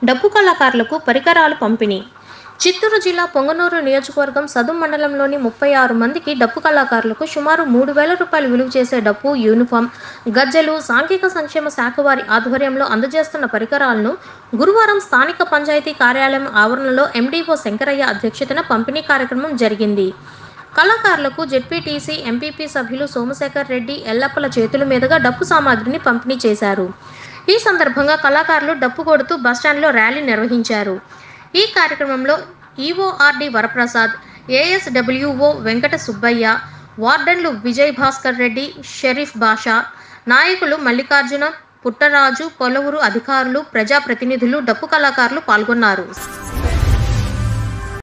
డప్పు కళాకారులకు పరికరాలు పంపిణీ చిత్తూరు జిల్లా పొంగనూరు నియోజకవర్గం సదుం మండలంలోని ముప్పై ఆరు మందికి డప్పు కళాకారులకు సుమారు మూడు వేల రూపాయలు విలువ చేసే డప్పు యూనిఫామ్ గజ్జెలు సాంఘిక సంక్షేమ శాఖ వారి ఆధ్వర్యంలో అందజేస్తున్న పరికరాలను గురువారం స్థానిక పంచాయతీ కార్యాలయం ఆవరణలో ఎండీఓ శంకరయ్య అధ్యక్షతన పంపిణీ కార్యక్రమం జరిగింది కళాకారులకు జెడ్పీటీసీ ఎంపీపీ సభ్యులు సోమశేఖర్ రెడ్డి ఎల్లప్పల చేతుల మీదుగా డప్పు సామాగ్రిని పంపిణీ చేశారు ఈ సందర్భంగా కళాకారులు డప్పు కొడుతూ బస్టాండ్లో ర్యాలీ నిర్వహించారు ఈ కార్యక్రమంలో ఈఓఆర్డి వరప్రసాద్ ఏఎస్డబ్ల్యూఓ వెంకట సుబ్బయ్య వార్డన్లు విజయ్ భాస్కర్ రెడ్డి షరీఫ్ బాషా నాయకులు మల్లికార్జున పుట్టరాజు పొలవురు అధికారులు ప్రజాప్రతినిధులు డప్పు కళాకారులు పాల్గొన్నారు